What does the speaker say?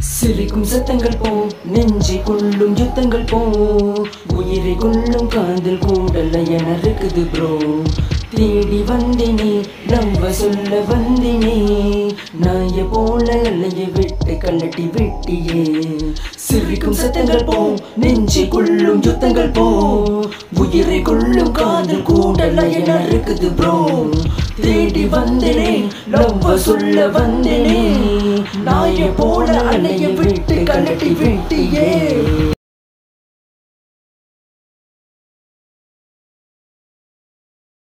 சிரிக்கும் சத்தங்கள் போ நெஞ்சை கொள்ளும் யுத்தங்கள் போ உயிரை கொள்ளும் காதல் கூடல என இருக்குது ப்ரோ தேடி வந்தினே நம்ப சொல்ல வந்தினே நாய போல அலைய விட்டு கல்லட்டி வெட்டியே சிரிக்கும் சத்தங்கள் போ நெஞ்சை கொள்ளும் யுத்தங்கள் போ உயிரை கொள்ளும் காதல் கூடல என இருக்குது ப்ரோ தேடி வந்தினே நம்ப சொல்ல வந்தினே நாய போல அலைய விட்டு கல்லட்டி வெட்டியே